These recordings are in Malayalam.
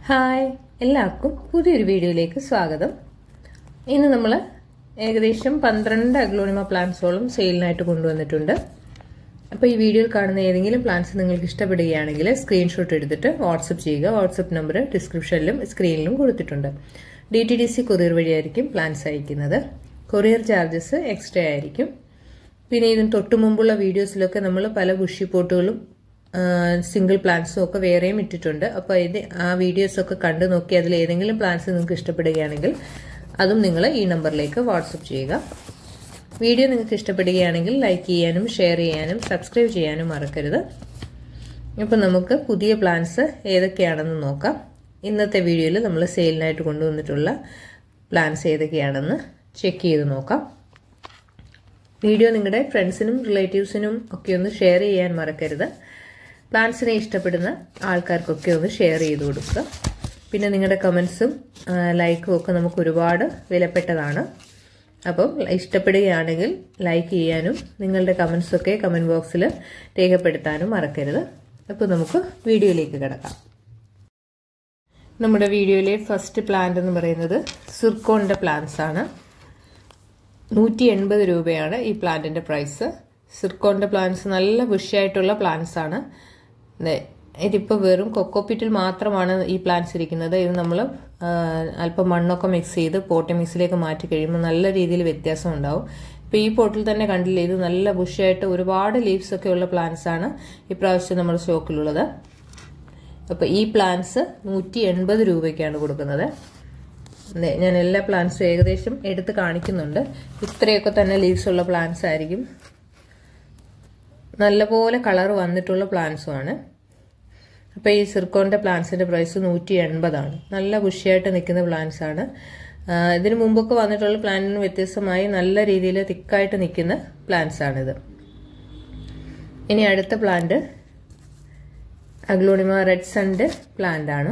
ഹായ് എല്ലാവർക്കും പുതിയൊരു വീഡിയോയിലേക്ക് സ്വാഗതം ഇന്ന് നമ്മൾ ഏകദേശം പന്ത്രണ്ട് അഗ്ലോണിമ പ്ലാന്റ്സോളം സെയിലിനായിട്ട് കൊണ്ടുവന്നിട്ടുണ്ട് അപ്പോൾ ഈ വീഡിയോയിൽ കാണുന്ന ഏതെങ്കിലും പ്ലാന്റ്സ് നിങ്ങൾക്ക് ഇഷ്ടപ്പെടുകയാണെങ്കിൽ സ്ക്രീൻഷോട്ട് എടുത്തിട്ട് വാട്സപ്പ് ചെയ്യുക വാട്സപ്പ് നമ്പർ ഡിസ്ക്രിപ്ഷനിലും സ്ക്രീനിലും കൊടുത്തിട്ടുണ്ട് D T D C courier വഴിയായിരിക്കും പ്ലാന്റ്സ് അയക്കുന്നത് കൊറിയർ ചാർജസ് എക്സ്ട്രാ ആയിരിക്കും പിന്നെ ഇതിന് തൊട്ടു മുമ്പുള്ള വീഡിയോസിലൊക്കെ നമ്മൾ പല ബുഷി പോട്ടുകളും സിംഗിൾ പ്ലാന്റ്സും ഒക്കെ വേറെയും ഇട്ടിട്ടുണ്ട് അപ്പോൾ ഇത് ആ വീഡിയോസൊക്കെ കണ്ടു നോക്കി അതിൽ ഏതെങ്കിലും പ്ലാന്റ്സ് നിങ്ങൾക്ക് ഇഷ്ടപ്പെടുകയാണെങ്കിൽ അതും നിങ്ങൾ ഈ നമ്പറിലേക്ക് വാട്സപ്പ് ചെയ്യുക വീഡിയോ നിങ്ങൾക്ക് ഇഷ്ടപ്പെടുകയാണെങ്കിൽ ലൈക്ക് ചെയ്യാനും ഷെയർ ചെയ്യാനും സബ്സ്ക്രൈബ് ചെയ്യാനും മറക്കരുത് അപ്പോൾ നമുക്ക് പുതിയ പ്ലാന്റ്സ് ഏതൊക്കെയാണെന്ന് നോക്കാം ഇന്നത്തെ വീഡിയോയിൽ നമ്മൾ സെയിലിനായിട്ട് കൊണ്ടുവന്നിട്ടുള്ള പ്ലാന്റ്സ് ഏതൊക്കെയാണെന്ന് ചെക്ക് ചെയ്ത് നോക്കാം വീഡിയോ നിങ്ങളുടെ ഫ്രണ്ട്സിനും റിലേറ്റീവ്സിനും ഒക്കെ ഒന്ന് ഷെയർ ചെയ്യാൻ മറക്കരുത് പ്ലാന്റ്സിനെ ഇഷ്ടപ്പെടുന്ന ആൾക്കാർക്കൊക്കെ ഒന്ന് ഷെയർ ചെയ്ത് കൊടുക്കുക പിന്നെ നിങ്ങളുടെ കമൻസും ലൈക്കും ഒക്കെ നമുക്ക് ഒരുപാട് വിലപ്പെട്ടതാണ് അപ്പം ഇഷ്ടപ്പെടുകയാണെങ്കിൽ ലൈക്ക് ചെയ്യാനും നിങ്ങളുടെ കമൻസൊക്കെ കമൻറ്റ് ബോക്സിൽ രേഖപ്പെടുത്താനും മറക്കരുത് അപ്പോൾ നമുക്ക് വീഡിയോയിലേക്ക് കിടക്കാം നമ്മുടെ വീഡിയോയിലെ ഫസ്റ്റ് പ്ലാന്റ് എന്ന് പറയുന്നത് സിർക്കോണിൻ്റെ പ്ലാന്റ്സ് ആണ് നൂറ്റി എൺപത് രൂപയാണ് ഈ പ്ലാന്റിൻ്റെ പ്രൈസ് സിർക്കോണിൻ്റെ പ്ലാന്റ്സ് നല്ല ബുഷിയായിട്ടുള്ള പ്ലാന്റ്സ് ആണ് ഇതിപ്പോൾ വെറും കൊക്കോപ്പിറ്റിൽ മാത്രമാണ് ഈ പ്ലാന്റ്സ് ഇരിക്കുന്നത് ഇത് നമ്മൾ അല്പം മണ്ണൊക്കെ മിക്സ് ചെയ്ത് പോട്ടി മിക്സിലേക്ക് മാറ്റി കഴിയുമ്പോൾ നല്ല രീതിയിൽ വ്യത്യാസം ഉണ്ടാവും ഇപ്പോൾ ഈ പോട്ടിൽ തന്നെ കണ്ടില്ലേ ഇത് നല്ല ബുഷിയായിട്ട് ഒരുപാട് ലീവ്സ് ഒക്കെ ഉള്ള പ്ലാന്റ്സ് ആണ് ഇപ്രാവശ്യം നമ്മുടെ സ്റ്റോക്കിലുള്ളത് അപ്പോൾ ഈ പ്ലാന്റ്സ് നൂറ്റി എൺപത് രൂപയ്ക്കാണ് കൊടുക്കുന്നത് ഞാൻ എല്ലാ പ്ലാന്റ്സും ഏകദേശം എടുത്ത് കാണിക്കുന്നുണ്ട് ഇത്രയൊക്കെ തന്നെ ലീവ്സ് ഉള്ള പ്ലാന്റ്സ് ആയിരിക്കും നല്ലപോലെ കളർ വന്നിട്ടുള്ള പ്ലാന്റ്സുമാണ് അപ്പോൾ ഈ സിർക്കോണിൻ്റെ പ്ലാന്റ്സിൻ്റെ പ്രൈസ് നൂറ്റി എൺപതാണ് നല്ല ബുഷിയായിട്ട് നിൽക്കുന്ന പ്ലാന്റ്സ് ആണ് ഇതിനു മുമ്പൊക്കെ വന്നിട്ടുള്ള പ്ലാന്റിന് വ്യത്യസ്തമായി നല്ല രീതിയിൽ തിക്കായിട്ട് നിൽക്കുന്ന പ്ലാന്റ്സ് ആണിത് ഇനി അടുത്ത പ്ലാന്റ് അഗ്ലോണിമ റെഡ് സണ്ട് പ്ലാന്റ് ആണ്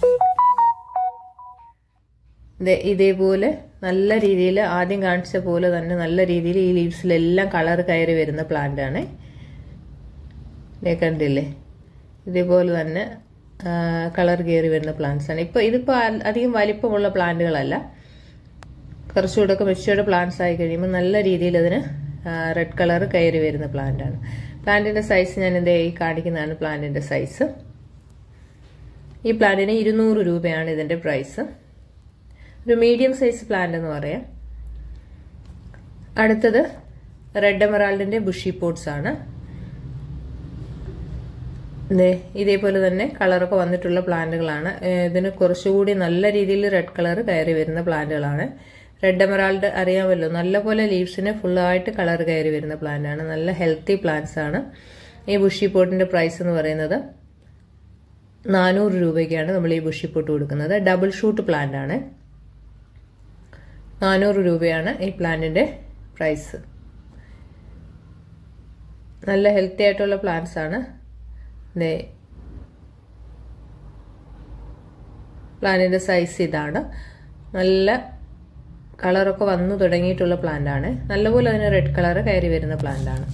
ഇതേപോലെ നല്ല രീതിയിൽ ആദ്യം കാണിച്ച പോലെ തന്നെ നല്ല രീതിയിൽ ഈ ലീവ്സിലെല്ലാം കളർ കയറി വരുന്ന പ്ലാന്റ് ആണ് കണ്ടില്ലേ ഇതേപോലെ തന്നെ കളർ കയറി വരുന്ന പ്ലാന്റ്സ് ആണ് ഇപ്പോൾ ഇതിപ്പോൾ അധികം വലിപ്പമുള്ള പ്ലാന്റുകളല്ല കുറച്ചുകൂടെ ഒക്കെ മെച്ചൂർഡ് പ്ലാന്റ്സ് ആയി കഴിയുമ്പോൾ നല്ല രീതിയിൽ അതിന് റെഡ് കളർ കയറി വരുന്ന പ്ലാന്റ് ആണ് പ്ലാന്റിന്റെ സൈസ് ഞാൻ എന്തേ ഈ കാണിക്കുന്നതാണ് പ്ലാന്റിന്റെ സൈസ് ഈ പ്ലാന്റിന് ഇരുന്നൂറ് രൂപയാണ് ഇതിന്റെ പ്രൈസ് ഒരു മീഡിയം സൈസ് പ്ലാന്റ് എന്ന് പറയാം അടുത്തത് റെഡ് എമറാൾഡിന്റെ ബുഷി പോട്ട്സ് ആണ് ഇതേപോലെ തന്നെ കളറൊക്കെ വന്നിട്ടുള്ള പ്ലാന്റുകളാണ് ഇതിന് കുറച്ചുകൂടി നല്ല രീതിയിൽ റെഡ് കളർ കയറി വരുന്ന പ്ലാന്റുകളാണ് റെഡ് എമറാൾഡ് അറിയാമല്ലോ നല്ലപോലെ ലീവ്സിന് ഫുള്ളായിട്ട് കളർ കയറി വരുന്ന പ്ലാന്റ് ആണ് നല്ല ഹെൽത്തി പ്ലാന്റ്സ് ആണ് ഈ ബുഷി പോട്ടിന്റെ പ്രൈസ് എന്ന് പറയുന്നത് നാനൂറ് രൂപയ്ക്കാണ് നമ്മൾ ഈ ബുഷി പോട്ട് കൊടുക്കുന്നത് ഡബിൾ ഷൂട്ട് പ്ലാന്റ് ആണ് നാനൂറ് രൂപയാണ് ഈ പ്ലാന്റിന്റെ പ്രൈസ് നല്ല ഹെൽത്തി ആയിട്ടുള്ള പ്ലാന്റ്സ് ആണ് പ്ലാന്റിന്റെ സൈസ് ഇതാണ് നല്ല കളറൊക്കെ വന്നു തുടങ്ങിയിട്ടുള്ള പ്ലാന്റ് ആണ് നല്ലപോലെ അതിന് റെഡ് കളർ കയറി വരുന്ന പ്ലാന്റ് ആണ്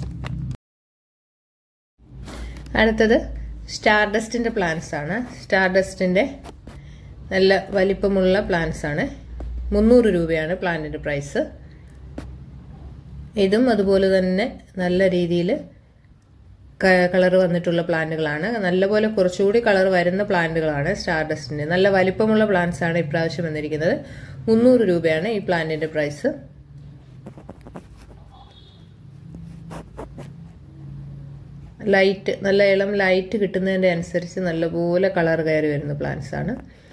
അടുത്തത് സ്റ്റാർ ഡസ്റ്റിന്റെ പ്ലാന്റ്സ് ആണ് സ്റ്റാർ ഡസ്റ്റിന്റെ നല്ല വലിപ്പമുള്ള പ്ലാന്റ്സ് ആണ് മുന്നൂറ് രൂപയാണ് പ്ലാന്റിന്റെ പ്രൈസ് ഇതും അതുപോലെ തന്നെ നല്ല രീതിയിൽ കളർ വന്നിട്ടുള്ള പ്ലാന്റുകളാണ് നല്ലപോലെ കുറച്ചുകൂടി കളർ വരുന്ന പ്ലാന്റുകളാണ് സ്റ്റാർ ഡസ്റ്റിന്റെ നല്ല വലിപ്പമുള്ള പ്ലാന്റ്സ് ആണ് ഇപ്രാവശ്യം വന്നിരിക്കുന്നത് മുന്നൂറ് രൂപയാണ് ഈ പ്ലാന്റിന്റെ പ്രൈസ് ലൈറ്റ് നല്ല ഇളം ലൈറ്റ് കിട്ടുന്നതിന്റെ അനുസരിച്ച് നല്ലപോലെ കളർ കയറി വരുന്ന പ്ലാന്റ്സ് ആണ്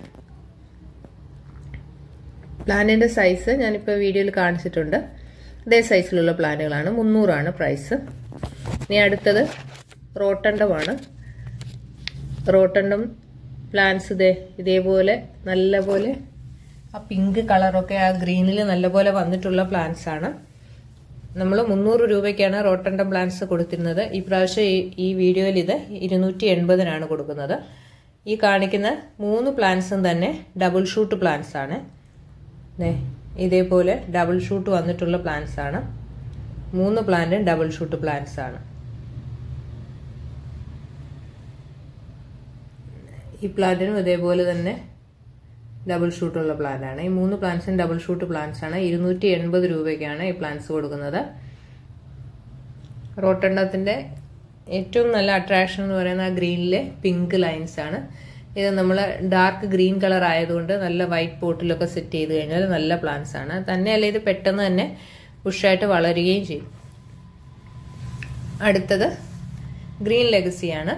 പ്ലാന്റിന്റെ സൈസ് ഞാനിപ്പോൾ വീഡിയോയിൽ കാണിച്ചിട്ടുണ്ട് അതേ സൈസിലുള്ള പ്ലാന്റുകളാണ് മുന്നൂറാണ് പ്രൈസ് ഇനി അടുത്തത് റോട്ടണ്ടമാണ് റോട്ടണ്ടം പ്ലാന്റ്സ് ഇതേ ഇതേപോലെ നല്ലപോലെ ആ പിങ്ക് കളറൊക്കെ ആ ഗ്രീനിൽ നല്ലപോലെ വന്നിട്ടുള്ള പ്ലാന്റ്സ് ആണ് നമ്മൾ മുന്നൂറ് രൂപയ്ക്കാണ് റോട്ടണ്ടം പ്ലാന്റ്സ് കൊടുത്തിരുന്നത് ഈ പ്രാവശ്യം ഈ വീഡിയോയിൽ ഇത് ഇരുന്നൂറ്റി എൺപതിനാണ് കൊടുക്കുന്നത് ഈ കാണിക്കുന്ന മൂന്ന് പ്ലാന്റ്സും തന്നെ ഡബിൾ ഷൂട്ട് പ്ലാന്റ്സ് ആണ് ഇതേപോലെ ഡബിൾ ഷൂട്ട് വന്നിട്ടുള്ള പ്ലാന്റ്സ് ആണ് മൂന്ന് പ്ലാന്റും ഡബിൾ ഷൂട്ട് പ്ലാന്റ്സ് ആണ് ഈ പ്ലാന്റിനും ഇതേപോലെ തന്നെ ഡബിൾ ഷൂട്ടുള്ള പ്ലാന്റ് ആണ് ഈ മൂന്ന് പ്ലാന്റ്സും ഡബിൾ ഷൂട്ട് പ്ലാന്റ്സ് ആണ് ഇരുന്നൂറ്റി എൺപത് രൂപയ്ക്കാണ് ഈ പ്ലാന്റ്സ് കൊടുക്കുന്നത് റോട്ടണ്ടത്തിന്റെ ഏറ്റവും നല്ല അട്രാക്ഷൻ എന്ന് പറയുന്നത് ആ ഗ്രീനിലെ പിങ്ക് ലൈൻസ് ആണ് ഇത് നമ്മൾ ഡാർക്ക് ഗ്രീൻ കളർ ആയതുകൊണ്ട് നല്ല വൈറ്റ് പോട്ടിലൊക്കെ സെറ്റ് ചെയ്ത് കഴിഞ്ഞാൽ നല്ല പ്ലാന്റ്സ് ആണ് തന്നെയല്ല ഇത് പെട്ടെന്ന് തന്നെ ബുഷായിട്ട് വളരുകയും ചെയ്യും അടുത്തത് ഗ്രീൻ ലെഗസിയാണ്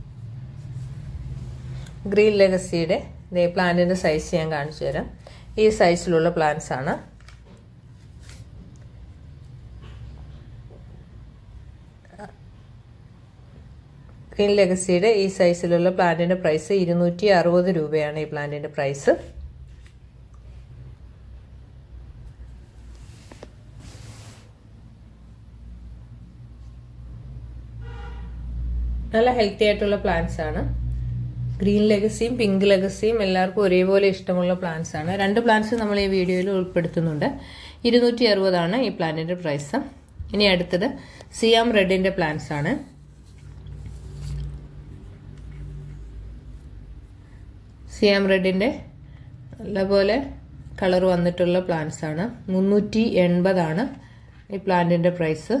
ഗ്രീൻ ലെഗസിയുടെ ഇതേ പ്ലാന്റിന്റെ സൈസ് ഞാൻ കാണിച്ചു തരാം ഈ സൈസിലുള്ള പ്ലാന്റ്സ് ആണ് ഗ്രീൻ ലെഗസിയുടെ ഈ സൈസിലുള്ള പ്ലാന്റിന്റെ പ്രൈസ് ഇരുന്നൂറ്റി അറുപത് രൂപയാണ് ഈ പ്ലാന്റിന്റെ പ്രൈസ് നല്ല ഹെൽത്തി ആയിട്ടുള്ള പ്ലാന്റ്സ് ആണ് ഗ്രീൻ ലെഗസിയും പിങ്ക് ലെഗസിയും എല്ലാവർക്കും ഒരേപോലെ ഇഷ്ടമുള്ള പ്ലാന്റ്സ് ആണ് രണ്ട് പ്ലാന്റ്സ് നമ്മൾ ഈ വീഡിയോയിൽ ഉൾപ്പെടുത്തുന്നുണ്ട് ഇരുന്നൂറ്റി അറുപതാണ് ഈ പ്ലാന്റിന്റെ പ്രൈസ് ഇനി അടുത്തത് സിയാം റെഡിന്റെ പ്ലാന്റ്സ് ആണ് സിയാം റെഡിന്റെ നല്ലപോലെ കളർ വന്നിട്ടുള്ള പ്ലാന്റ്സ് ആണ് മുന്നൂറ്റി എൺപതാണ് ഈ പ്ലാന്റിന്റെ പ്രൈസ്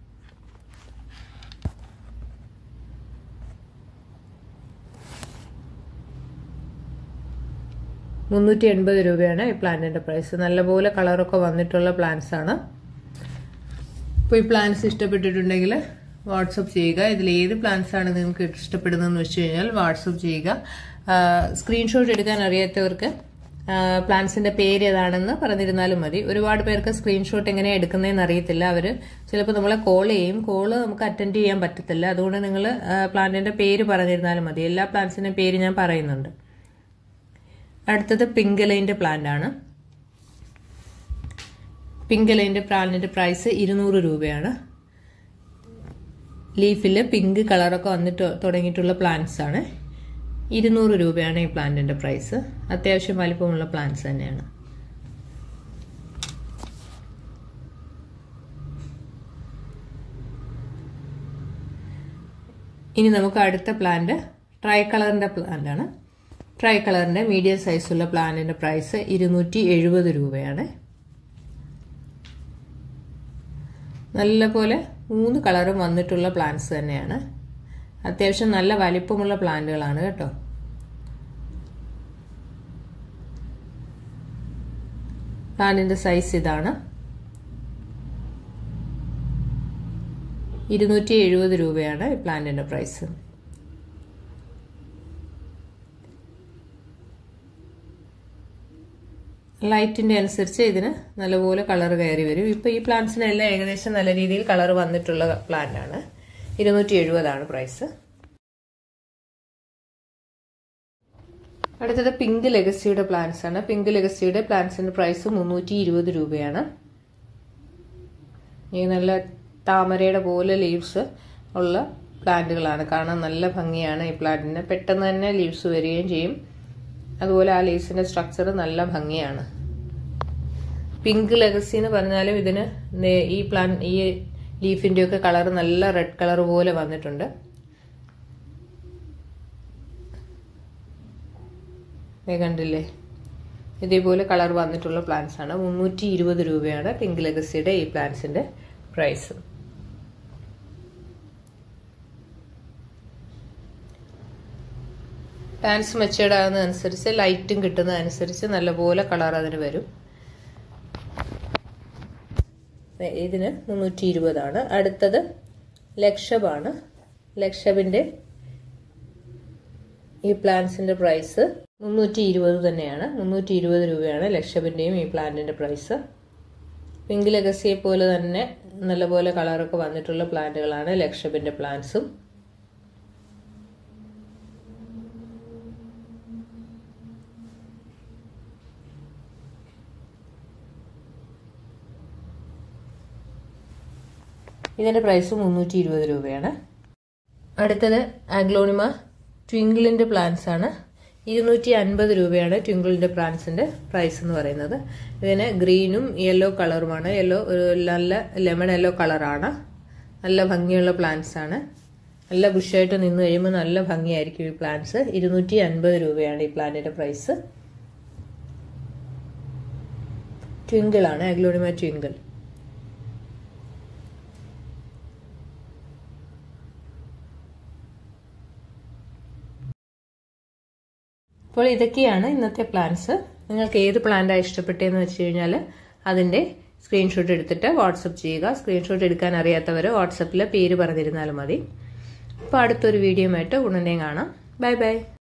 മുന്നൂറ്റി എൺപത് രൂപയാണ് ഈ പ്ലാന്റിന്റെ പ്രൈസ് നല്ലപോലെ കളറൊക്കെ വന്നിട്ടുള്ള പ്ലാന്റ്സ് ആണ് അപ്പോൾ ഈ പ്ലാന്റ്സ് ഇഷ്ടപ്പെട്ടിട്ടുണ്ടെങ്കിൽ വാട്സപ്പ് ചെയ്യുക ഇതിൽ ഏത് പ്ലാന്റ്സ് ആണ് നിങ്ങൾക്ക് ഇഷ്ടപ്പെടുന്നതെന്ന് വെച്ച് കഴിഞ്ഞാൽ വാട്സപ്പ് ചെയ്യുക സ്ക്രീൻഷോട്ട് എടുക്കാൻ അറിയാത്തവർക്ക് പ്ലാന്റ്സിന്റെ പേര് ഏതാണെന്ന് പറഞ്ഞിരുന്നാലും മതി ഒരുപാട് പേർക്ക് സ്ക്രീൻഷോട്ട് എങ്ങനെയാണ് എടുക്കുന്നതെന്ന് അറിയത്തില്ല അവർ ചിലപ്പോൾ നമ്മളെ കോൾ ചെയ്യും കോള് നമുക്ക് അറ്റൻഡ് ചെയ്യാൻ പറ്റത്തില്ല അതുകൊണ്ട് നിങ്ങൾ പ്ലാന്റിന്റെ പേര് പറഞ്ഞിരുന്നാലും മതി എല്ലാ പ്ലാന്റ്സിന്റെ പേര് ഞാൻ പറയുന്നുണ്ട് അടുത്തത് പിങ്കലൈൻ്റെ പ്ലാന്റ് ആണ് പിങ്കലൈൻ്റെ പ്ലാന്റിന്റെ പ്രൈസ് ഇരുന്നൂറ് രൂപയാണ് ലീഫിൽ പിങ്ക് കളറൊക്കെ വന്നിട്ട് തുടങ്ങിയിട്ടുള്ള പ്ലാന്റ്സ് ആണ് ഇരുന്നൂറ് രൂപയാണ് ഈ പ്ലാന്റിന്റെ പ്രൈസ് അത്യാവശ്യം വലിപ്പമുള്ള പ്ലാന്റ്സ് തന്നെയാണ് ഇനി നമുക്ക് അടുത്ത പ്ലാന്റ് ട്രൈ കളറിന്റെ പ്ലാന്റ് ആണ് ട്രൈ കളറിന്റെ മീഡിയം സൈസുള്ള പ്ലാന്റിന്റെ പ്രൈസ് ഇരുന്നൂറ്റി എഴുപത് രൂപയാണ് നല്ലപോലെ മൂന്ന് കളറും വന്നിട്ടുള്ള പ്ലാന്റ്സ് തന്നെയാണ് അത്യാവശ്യം നല്ല വലിപ്പമുള്ള പ്ലാന്റുകളാണ് കേട്ടോ പ്ലാന്റിന്റെ സൈസ് ഇതാണ് ഇരുന്നൂറ്റി എഴുപത് രൂപയാണ് ഈ പ്ലാന്റിന്റെ പ്രൈസ് ലൈറ്റിന്റെ അനുസരിച്ച് ഇതിന് നല്ലപോലെ കളർ കയറി വരും ഇപ്പൊ ഈ പ്ലാന്റ്സിനെല്ലാം ഏകദേശം നല്ല രീതിയിൽ കളർ വന്നിട്ടുള്ള പ്ലാന്റ് ആണ് ഇരുന്നൂറ്റി എഴുപതാണ് പ്രൈസ് അടുത്തത് പിങ്ക് ലെഗസിയുടെ പ്ലാന്റ്സ് ആണ് പിങ്ക് ലെഗസിയുടെ പ്ലാന്റ്സിന്റെ പ്രൈസ് മുന്നൂറ്റി ഇരുപത് രൂപയാണ് ഈ നല്ല താമരയുടെ പോലെ ലീവ്സ് ഉള്ള പ്ലാന്റുകളാണ് കാണാൻ നല്ല ഭംഗിയാണ് ഈ പ്ലാന്റിന് പെട്ടെന്ന് തന്നെ ലീവ്സ് വരികയും ചെയ്യും അതുപോലെ ആ ലീവ്സിന്റെ സ്ട്രക്ചർ നല്ല ഭംഗിയാണ് പിങ്ക് ലെഗസി എന്ന് പറഞ്ഞാലും ഇതിന് ഈ പ്ലാൻ ഈ ലീഫിന്റെ ഒക്കെ കളർ നല്ല റെഡ് കളർ പോലെ വന്നിട്ടുണ്ട് കണ്ടില്ലേ ഇതേപോലെ കളർ വന്നിട്ടുള്ള പ്ലാന്റ്സ് ആണ് മുന്നൂറ്റി ഇരുപത് രൂപയാണ് പിങ്ക് ലെഗസിയുടെ ഈ പ്ലാന്റ്സിന്റെ പ്രൈസ് പ്ലാന്റ്സ് മെച്ചേർഡ് ആകുന്നതനുസരിച്ച് ലൈറ്റും കിട്ടുന്നതനുസരിച്ച് നല്ലപോലെ കളർ അതിന് വരും ഇതിന് മുന്നൂറ്റി ഇരുപതാണ് അടുത്തത് ലക്ഷബാണ് ലക്ഷബിന്റെ ഈ പ്ലാന്റ്സിന്റെ പ്രൈസ് മുന്നൂറ്റി ഇരുപത് തന്നെയാണ് മുന്നൂറ്റി ഇരുപത് രൂപയാണ് ലക്ഷബിന്റെയും ഈ പ്ലാന്റിന്റെ പ്രൈസ് പിങ്ക് ലെഗസിയെ പോലെ തന്നെ നല്ലപോലെ കളറൊക്കെ വന്നിട്ടുള്ള പ്ലാന്റുകളാണ് ലക്ഷബിന്റെ പ്ലാന്റ്സും ഇതിന്റെ പ്രൈസ് മുന്നൂറ്റി ഇരുപത് രൂപയാണ് അടുത്തത് ആഗ്ലോണിമ ട്വിങ്കിളിന്റെ പ്ലാന്റ്സ് ആണ് ഇരുന്നൂറ്റി അൻപത് രൂപയാണ് ട്വിങ്കിളിന്റെ പ്ലാന്റ്സിന്റെ പ്രൈസ് എന്ന് പറയുന്നത് ഇതിന് ഗ്രീനും യെല്ലോ കളറുമാണ് യെല്ലോ ഒരു നല്ല ലെമൺ യെല്ലോ കളറാണ് നല്ല ഭംഗിയുള്ള പ്ലാന്റ്സ് ആണ് നല്ല ബുഷായിട്ട് നിന്ന് കഴിയുമ്പോൾ നല്ല ഭംഗിയായിരിക്കും ഈ പ്ലാന്റ്സ് ഇരുന്നൂറ്റി അൻപത് രൂപയാണ് ഈ പ്ലാന്റിന്റെ പ്രൈസ് ട്വിങ്കിൾ ആണ് അഗ്ലോണിമ ട്വിങ്കിൾ അപ്പോൾ ഇതൊക്കെയാണ് ഇന്നത്തെ പ്ലാൻസ് നിങ്ങൾക്ക് ഏത് പ്ലാന്റാണ് ഇഷ്ടപ്പെട്ടതെന്ന് വെച്ച് കഴിഞ്ഞാൽ അതിൻ്റെ സ്ക്രീൻഷോട്ട് എടുത്തിട്ട് വാട്സപ്പ് ചെയ്യുക സ്ക്രീൻഷോട്ട് എടുക്കാൻ അറിയാത്തവർ വാട്സപ്പിൽ പേര് പറഞ്ഞിരുന്നാലും മതി അപ്പോൾ അടുത്തൊരു വീഡിയോ ആയിട്ട് ഉടനെ കാണാം ബൈ ബൈ